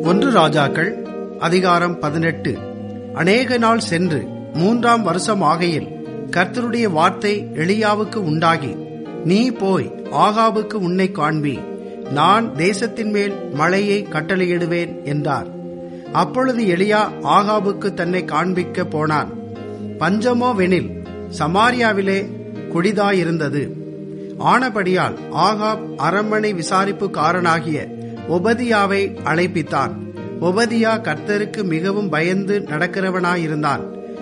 ஒன்று ராஜாக்கள் அதிகாரம் பதினெட்டு அநேக நாள் சென்று மூன்றாம் வருஷம் ஆகையில் கர்த்தருடைய வார்த்தை எளியாவுக்கு உண்டாகி நீ போய் ஆகாவுக்கு உன்னை காண்பி நான் தேசத்தின் மேல் மழையை கட்டளையிடுவேன் என்றார் அப்பொழுது எளியா ஆகாவுக்கு தன்னை காண்பிக்க போனான் பஞ்சமோ வெனில் சமாரியாவிலே குடிதாயிருந்தது ஆனபடியால் ஆகாப் அரண்மனை விசாரிப்புக்காரனாகிய ஒபதியாவை அழைப்பித்தான் ஒபதியா கர்த்தருக்கு மிகவும் பயந்து நடக்கிறவனாயிருந்தான்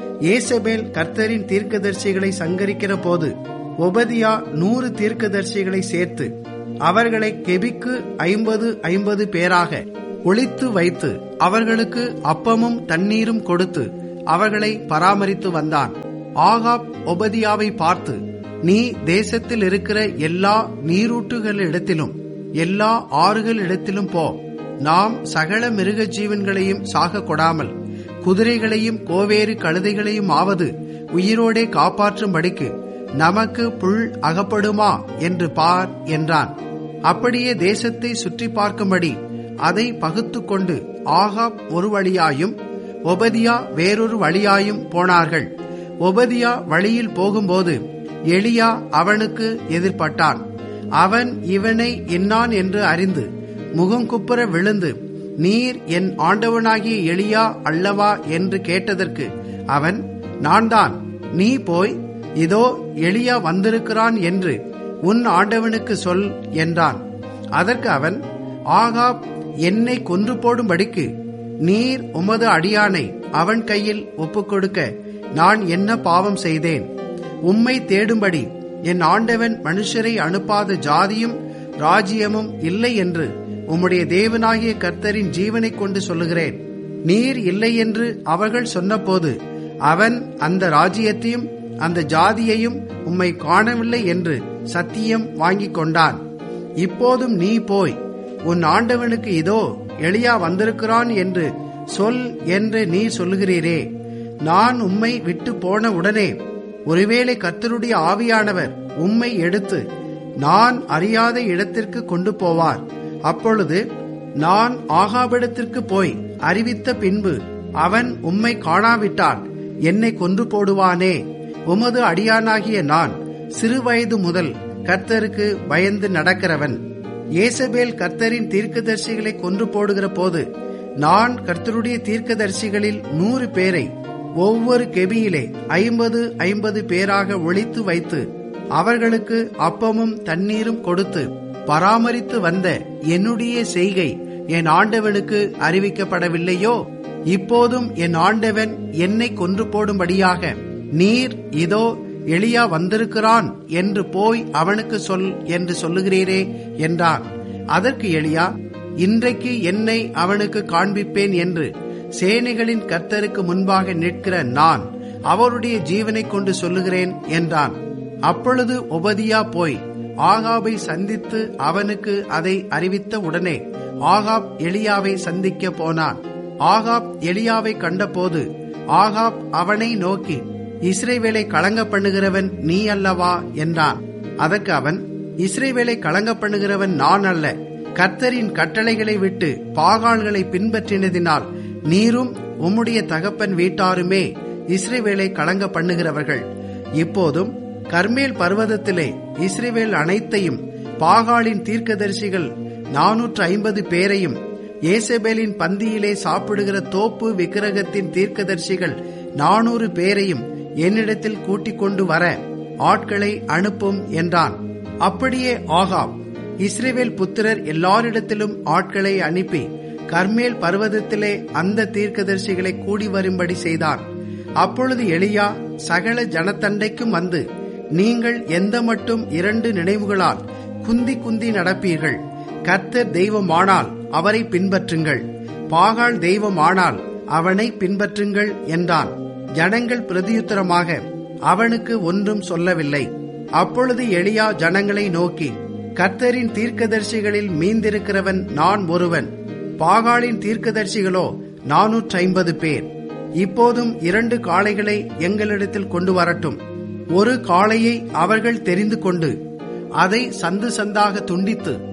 ஏசபேல் கர்த்தரின் தீர்க்கதரிசிகளை சங்கரிக்கிற போது ஒபதியா நூறு தீர்க்கதரிசிகளை சேர்த்து அவர்களை கெபிக்கு ஐம்பது ஐம்பது பேராக ஒளித்து வைத்து அவர்களுக்கு அப்பமும் தண்ணீரும் கொடுத்து அவர்களை பராமரித்து வந்தான் ஆகாப் ஒபதியாவை பார்த்து நீ தேசத்தில் இருக்கிற எல்லா நீரூற்றுகளிடத்திலும் எல்லா ஆறுகளிடத்திலும் போ நாம் சகல மிருக ஜீவன்களையும் சாக கொடாமல் குதிரைகளையும் கோவேறு கழுதைகளையும் ஆவது உயிரோடே காப்பாற்றும்படிக்கு நமக்கு புல் அகப்படுமா என்று பார் என்றான் அப்படியே தேசத்தை சுற்றி பார்க்கும்படி அதை பகுத்து கொண்டு ஆகாப் ஒரு வழியாயும் ஒபதியா வேறொரு வழியாயும் போனார்கள் ஒபதியா வழியில் போகும்போது எளியா அவனுக்கு எதிர்பட்டான் அவன் இவனை என்னான் என்று அறிந்து முகங்குப்புற விழுந்து நீர் என் ஆண்டவனாகிய எளியா அல்லவா என்று கேட்டதற்கு அவன் நான் தான் நீ போய் இதோ எளியா வந்திருக்கிறான் என்று உன் ஆண்டவனுக்கு சொல் என்றான் அதற்கு அவன் ஆகாப் என்னை கொன்று போடும்படிக்கு நீர் உமது அடியானை அவன் கையில் ஒப்புக்கொடுக்க நான் என்ன பாவம் செய்தேன் உம்மை தேடும்படி என் ஆண்டவன் மனுஷரை அனுப்பாத ஜாதியும் ராஜ்யமும் இல்லை என்று உம்முடைய தேவனாகிய கர்த்தரின் ஜீவனை கொண்டு சொல்லுகிறேன் நீர் இல்லை என்று அவர்கள் சொன்னபோது அவன் அந்த ராஜ்யத்தையும் அந்த ஜாதியையும் உம்மை காணவில்லை என்று சத்தியம் வாங்கிக் கொண்டான் இப்போதும் நீ போய் உன் ஆண்டவனுக்கு இதோ எளியா வந்திருக்கிறான் என்று சொல் என்று நீ சொல்லுகிறீரே நான் உம்மை விட்டு போன உடனே ஒருவேளை கர்த்தருடைய ஆவியானவர் உம்மை எடுத்து நான் அறியாத இடத்திற்கு கொண்டு போவார் அப்பொழுது நான் ஆகாபிடத்திற்கு போய் அறிவித்த பின்பு அவன் உம்மை காணாவிட்டால் என்னை கொன்று போடுவானே உமது அடியானாகிய நான் சிறுவயது முதல் கர்த்தருக்கு பயந்து நடக்கிறவன் ஏசபேல் கர்த்தரின் தீர்க்கதரிசிகளை கொன்று போடுகிற போது நான் கர்த்தருடைய தீர்க்கதரிசிகளில் நூறு பேரை ஒவ்வொரு கெபியிலே ஐம்பது ஐம்பது பேராக ஒழித்து வைத்து அவர்களுக்கு அப்பமும் தண்ணீரும் கொடுத்து பராமரித்து வந்த என்னுடைய செய்கை என் ஆண்டவனுக்கு அறிவிக்கப்படவில்லையோ இப்போதும் என் ஆண்டவன் என்னை கொன்று போடும்படியாக நீர் இதோ எளியா வந்திருக்கிறான் என்று போய் அவனுக்கு சொல் என்று சொல்லுகிறீரே என்றான் அதற்கு எளியா இன்றைக்கு என்னை அவனுக்கு காண்பிப்பேன் என்று சேனைகளின் கர்த்தருக்கு முன்பாக நிற்கிற நான் அவருடைய ஜீவனை கொண்டு சொல்லுகிறேன் என்றான் அப்பொழுது ஒபதியா போய் ஆகாபை சந்தித்து அவனுக்கு அதை அறிவித்த உடனே ஆகாப் எளியாவை சந்திக்க போனான் ஆகாப் எளியாவை கண்டபோது ஆகாப் அவனை நோக்கி இஸ்ரேவேலை கலங்க பண்ணுகிறவன் நீ அல்லவா என்றான் அதற்கு அவன் இஸ்ரேவேலை கலங்க பண்ணுகிறவன் நான் அல்ல கர்த்தரின் கட்டளைகளை விட்டு பாகால்களை பின்பற்றினதினால் நீரும் உம்முடைய தகப்பன் வீட்டாருமே இஸ்ரேவேலை கலங்க பண்ணுகிறவர்கள் இப்போதும் கர்மேல் பர்வதத்திலே இஸ்ரேவேல் அனைத்தையும் பாகாலின் தீர்க்கதரிசிகள் நானூற்று ஐம்பது பேரையும் ஏசபேலின் பந்தியிலே சாப்பிடுகிற தோப்பு விக்கிரகத்தின் தீர்க்கதரிசிகள் நானூறு பேரையும் என்னிடத்தில் கூட்டிக் கொண்டு வர ஆட்களை அனுப்பும் என்றான் அப்படியே ஆகாப் இஸ்ரேவேல் புத்திரர் எல்லாரிடத்திலும் ஆட்களை அனுப்பி கர்மேல் பர்வதத்திலே அந்த தீர்க்கதரிசிகளை கூடி வரும்படி செய்தான் அப்பொழுது எளியா சகல ஜனத்தண்டைக்கும் வந்து நீங்கள் எந்த மட்டும் இரண்டு நினைவுகளால் குந்தி குந்தி நடப்பீர்கள் கர்த்தர் தெய்வமானால் அவரை பின்பற்றுங்கள் பாகால் தெய்வமானால் அவனை பின்பற்றுங்கள் என்றான் ஜனங்கள் பிரதியுத்தரமாக அவனுக்கு ஒன்றும் சொல்லவில்லை அப்பொழுது எளியா ஜனங்களை நோக்கி கர்த்தரின் தீர்க்கதரிசிகளில் மீந்திருக்கிறவன் நான் ஒருவன் பாகாலின் தீர்க்கதரிசிகளோ நானூற்றி ஐம்பது பேர் இப்போதும் இரண்டு காளைகளை எங்களிடத்தில் கொண்டு வரட்டும் ஒரு காளையை அவர்கள் தெரிந்து கொண்டு அதை சந்து சந்தாக துண்டித்து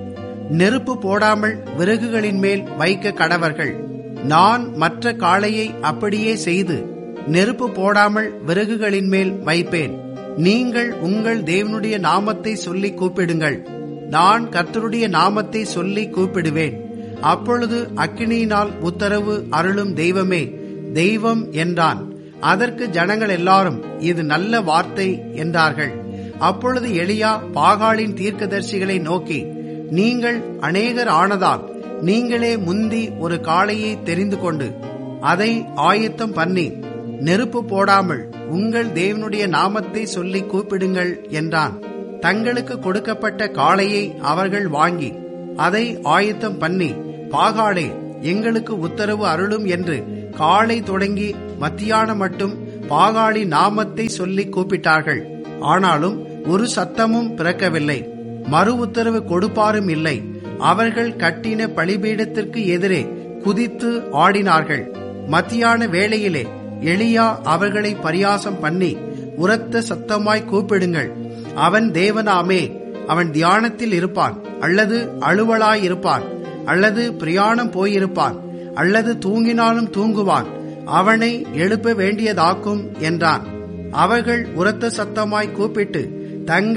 நெருப்பு போடாமல் விறகுகளின் மேல் வைக்க கடவர்கள் நான் மற்ற காளையை அப்படியே செய்து நெருப்பு போடாமல் விறகுகளின் மேல் வைப்பேன் நீங்கள் உங்கள் தேவனுடைய நாமத்தை சொல்லி கூப்பிடுங்கள் நான் கர்த்தருடைய நாமத்தை சொல்லி கூப்பிடுவேன் அப்பொழுது அக்கினியினால் உத்தரவு அருளும் தெய்வமே தெய்வம் என்றான் அதற்கு ஜனங்கள் எல்லாரும் இது நல்ல வார்த்தை என்றார்கள் அப்பொழுது எலியா பாகாலின் தீர்க்கதரிசிகளை நோக்கி நீங்கள் அநேகர் ஆனதால் நீங்களே முந்தி ஒரு காளையை தெரிந்து கொண்டு அதை ஆயத்தம் பண்ணி நெருப்பு போடாமல் உங்கள் தேவனுடைய நாமத்தை சொல்லி கூப்பிடுங்கள் என்றான் தங்களுக்கு கொடுக்கப்பட்ட காளையை அவர்கள் வாங்கி அதை ஆயத்தம் பண்ணி பாகாலே எங்களுக்கு உத்தரவு அருளும் என்று காலை தொடங்கி மத்தியானம் மட்டும் பாகாளி நாமத்தை சொல்லி கூப்பிட்டார்கள் ஆனாலும் ஒரு சத்தமும் பிறக்கவில்லை மறு உத்தரவு கொடுப்பாரும் இல்லை அவர்கள் கட்டின பலிபீடத்திற்கு எதிரே குதித்து ஆடினார்கள் மத்தியான வேளையிலே எளியா அவர்களை பரியாசம் பண்ணி உரத்த சத்தமாய் கூப்பிடுங்கள் அவன் தேவனாமே அவன் தியானத்தில் இருப்பான் அல்லது அலுவலாயிருப்பான் அல்லது பிரயாணம் போயிருப்பான் அல்லது தூங்கினாலும் தூங்குவான் அவனை எழுப்ப வேண்டியதாக்கும் என்றான் அவர்கள் உரத்த சத்தமாய் கூப்பிட்டு தங்கள்